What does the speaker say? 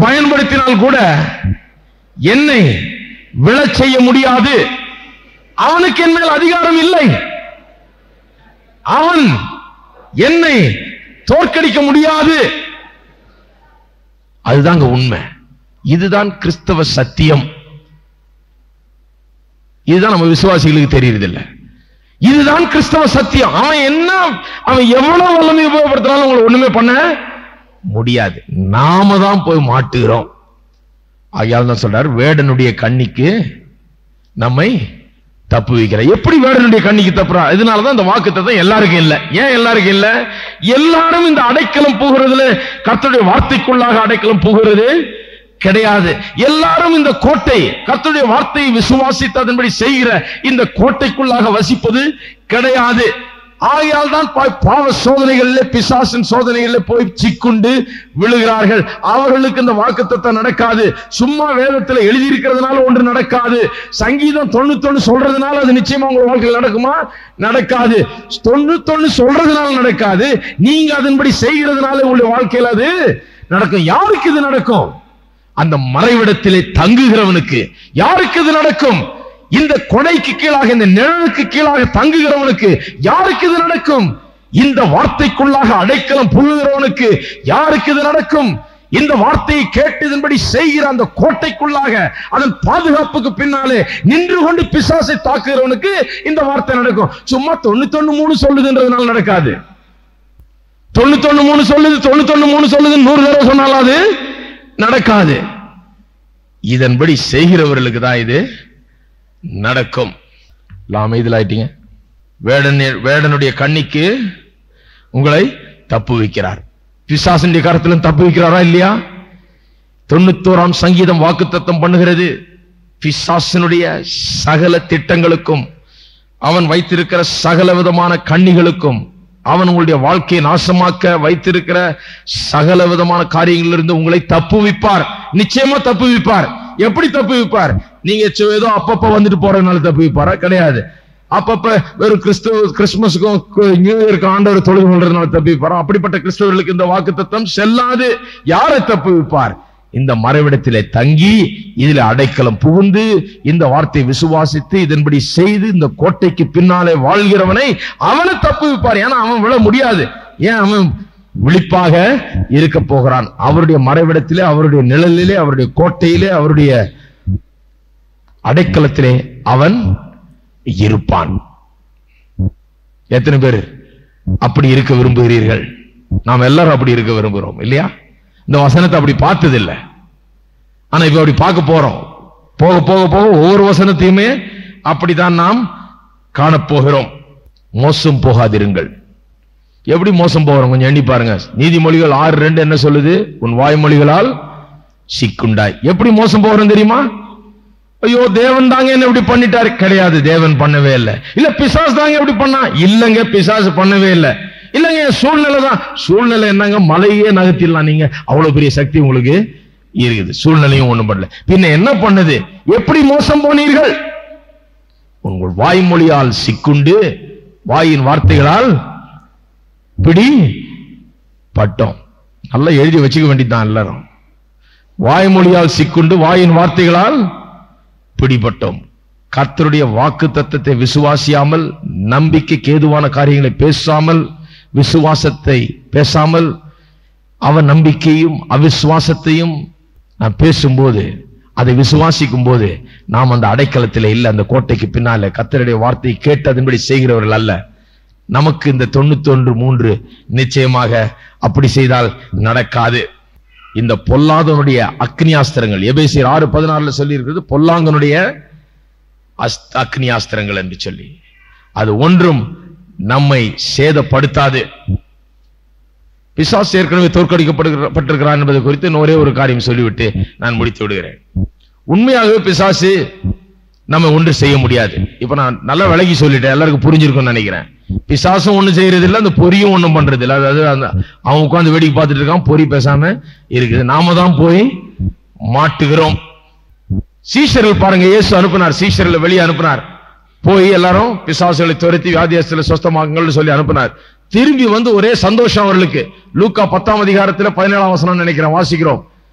பயன்படுத்தினால் கூட என்னை விழச் செய்ய முடியாது அவனுக்கு என் மேல் அதிகாரம் இல்லை அவன் என்னை தோற்கடிக்க முடியாது அதுதாங்க உண்மை இதுதான் கிறிஸ்தவ சத்தியம் இதுதான் நம்ம விசுவாசிகளுக்கு தெரியறதில்ல இதுதான் கிறிஸ்தவ சத்தியம் அவன் என்ன அவன் எவ்வளவு வல்லமை உபயோகப்படுத்தினாலும் உங்களை ஒண்ணுமே பண்ண முடியாது நாம தான் போய் மாட்டுகிறோம் ஆகையால் தான் சொல்றார் வேடனுடைய கண்ணிக்கு நம்மை தப்பு வைக்கிற எப்படி வேடனுடைய கண்ணிக்கு தப்புறா இதனாலதான் இந்த வாக்கு எல்லாருக்கும் இல்ல ஏன் எல்லாருக்கும் இல்ல எல்லாரும் இந்த அடைக்கலம் போகிறதுல கர்த்தருடைய வார்த்தைக்குள்ளாக அடைக்கலம் போகிறது கிடையாது எல்லாரும் இந்த கோட்டை கர்த்தருடைய வார்த்தையை விசுவாசித்து அதன்படி செய்கிற இந்த கோட்டைக்குள்ளாக வசிப்பது கிடையாது ஆகையால் தான் பா- பாவ சோதனைகளிலே பிசாசின் சோதனைகளிலே போய் சிக்குண்டு விழுகிறார்கள் அவர்களுக்கு இந்த வாக்குத்தத்தம் நடக்காது சும்மா வேதத்துல எழுதியிருக்கிறதுனால ஒன்று நடக்காது சங்கீதம் தொண்ணூத்தொன்னு சொல்றதுனால அது நிச்சயமா உங்க வாழ்க்கையில் நடக்குமா நடக்காது தொண்ணூத்தொன்னு சொல்றதுனால நடக்காது நீங்க அதன்படி செய்கிறதுனால உங்களுடைய வாழ்க்கையில் அது நடக்கும் யாருக்கு இது நடக்கும் அந்த மறைவிடத்திலே தங்குகிறவனுக்கு யாருக்கு இது நடக்கும் இந்த கொடைக்கு கீழாக இந்த நிழலுக்கு கீழாக தங்குகிறவனுக்கு யாருக்கு இது நடக்கும் இந்த வார்த்தைக்குள்ளாக அடைக்கலம் புகுகிறவனுக்கு யாருக்கு இது நடக்கும் இந்த வார்த்தையை கேட்டு இதன்படி செய்கிற அந்த கோட்டைக்குள்ளாக அதன் பாதுகாப்புக்கு பின்னாலே நின்று கொண்டு பிசாசை தாக்குகிறவனுக்கு இந்த வார்த்தை நடக்கும் சும்மா தொண்ணூத்தொன்னு மூணு சொல்லுதுன்றதுனால நடக்காது தொண்ணூத்தொன்னு மூணு சொல்லுது தொண்ணூத்தொன்னு மூணு சொல்லுது நூறு தடவை சொன்னாலும் அது நடக்காது இதன்படி செய்கிறவர்களுக்கு தான் இது நடக்கும் எல்லாம் அமைதியிலாயிட்டீங்க வேடன் வேடனுடைய கண்ணிக்கு உங்களை தப்பு வைக்கிறார் பிசாசனுடைய கரத்திலும் தப்பு வைக்கிறாரா இல்லையா தொண்ணூத்தோராம் சங்கீதம் வாக்குத்தத்தம் பண்ணுகிறது பிசாசனுடைய சகல திட்டங்களுக்கும் அவன் வைத்திருக்கிற சகல விதமான கண்ணிகளுக்கும் அவன் உங்களுடைய வாழ்க்கையை நாசமாக்க வைத்திருக்கிற சகல விதமான காரியங்களிலிருந்து உங்களை தப்புவிப்பார் நிச்சயமா தப்புவிப்பார் எப்படி தப்புவிப்பார் நீங்க சு- ஏதோ அப்பப்ப வந்துட்டு போறதுனால தப்புவிப்பாரா கிடையாது அப்பப்ப வெறும் கிறிஸ்துவ கிறிஸ்துமஸுக்கும் கு- நியூ இயருக்கு ஆண்டவர் தொழுது கொள்றதுனால தப்புவிப்பாரா அப்படிப்பட்ட கிறிஸ்தவர்களுக்கு இந்த வாக்குத்தத்தம் செல்லாது யாரை தப்புவிப்பார் இந்த மறைவிடத்திலே தங்கி இதில் அடைக்கலம் புகுந்து இந்த வார்த்தையை விசுவாசித்து இதன்படி செய்து இந்த கோட்டைக்கு பின்னாலே வாழ்கிறவனை அவனை தப்பு வைப்பார் ஏன்னா அவன் விழ முடியாது ஏன் அவன் விழிப்பாக இருக்க போகிறான் அவருடைய மறைவிடத்திலே அவருடைய நிழலிலே அவருடைய கோட்டையிலே அவருடைய அடைக்கலத்திலே அவன் இருப்பான் எத்தனை பேர் அப்படி இருக்க விரும்புகிறீர்கள் நாம் எல்லாரும் அப்படி இருக்க விரும்புகிறோம் இல்லையா இந்த வசனத்தை அப்படி பார்த்ததில்லை ஆனா இப்ப அப்படி பார்க்க போறோம் போக போக போக ஒவ்வொரு வசனத்தையுமே அப்படித்தான் நாம் காணப்போகிறோம் மோசம் போகாதிருங்கள் எப்படி மோசம் போகிறோம் கொஞ்சம் எண்ணி பாருங்க நீதிமொழிகள் ஆறு ரெண்டு என்ன சொல்லுது உன் வாய்மொழிகளால் சிக்குண்டாய் எப்படி மோசம் போகிறோம் தெரியுமா ஐயோ தேவன் தாங்க என்ன இப்படி பண்ணிட்டாரு கிடையாது தேவன் பண்ணவே இல்லை இல்ல பிசாசு தாங்க இப்படி பண்ணா இல்லங்க பிசாசு பண்ணவே இல்லை இல்லங்க சூழ்நிலை தான் சூழ்நிலை என்னங்க மலையே நகர்த்திடலாம் நீங்க அவ்வளவு பெரிய சக்தி உங்களுக்கு இருக்குது சூழ்நிலையும் ஒண்ணும் பண்ணல பின்ன என்ன பண்ணுது எப்படி மோசம் போனீர்கள் உங்கள் வாய்மொழியால் சிக்குண்டு வாயின் வார்த்தைகளால் பிடி பட்டோம் நல்லா எழுதி வச்சுக்க வேண்டியதுதான் எல்லாரும் வாய்மொழியால் சிக்குண்டு வாயின் வார்த்தைகளால் பிடிபட்டோம் கர்த்தருடைய வாக்கு தத்தத்தை விசுவாசியாமல் நம்பிக்கைக்கு ஏதுவான காரியங்களை பேசாமல் விசுவாசத்தை பேசாமல் அவன் நம்பிக்கையும் அவிசுவாசத்தையும் நான் பேசும்போது அதை விசுவாசிக்கும் போது நாம் அந்த அடைக்கலத்தில் இல்லை அந்த கோட்டைக்கு பின்னால கர்த்தருடைய வார்த்தையை கேட்டு அதன்படி செய்கிறவர்கள் அல்ல நமக்கு இந்த தொண்ணூத்தொன்று மூன்று நிச்சயமாக அப்படி செய்தால் நடக்காது இந்த பொல்லாதவனுடைய அக்னியாஸ்திரங்கள் எபேசியர் ஆறு பதினாறுல சொல்லி இருக்கிறது பொல்லாங்கனுடைய அஸ்த- அக்னியாஸ்திரங்கள் என்று சொல்லி அது ஒன்றும் நம்மை சேதப்படுத்தாது பிசாசு ஏற்கனவே தோற்கடிக்கப்பட்டிருக்கிறான் என்பது குறித்து இன்னும் ஒரே ஒரு காரியம் சொல்லிவிட்டு நான் முடித்து விடுகிறேன் உண்மையாகவே பிசாசு நம்ம ஒன்று செய்ய முடியாது இப்ப நான் நல்லா விலகி சொல்லிட்டேன் எல்லாருக்கும் புரிஞ்சிருக்கும்னு நினைக்கிறேன் பிசாசும் ஒண்ணு செய்யறது இல்ல அந்த பொரியும் ஒண்ணும் பண்றது இல்ல அதாவது அந்த அவன் உட்கார்ந்து வேடிக்கை பார்த்துட்டு இருக்கான் பொறி பேசாம இருக்குது நாம தான் போய் மாட்டுகிறோம் சீஷர்கள் பாருங்க இயேசு அனுப்பினார் சீஷர்களை வெளியே அனுப்பினார் போய் எல்லாரும் பிசாசுகளை துரத்தி வியாதியஸ்தில சொஸ்தமாக்குங்கள்னு சொல்லி அனுப்பினார் திரும்பி வந்து ஒரே சந்தோஷம் அவர்களுக்கு லூக்கா பத்தாம் அதிகாரத்துல பதினேழாம் வசனம் நினைக்கிறேன் வாசிக்கிறோம்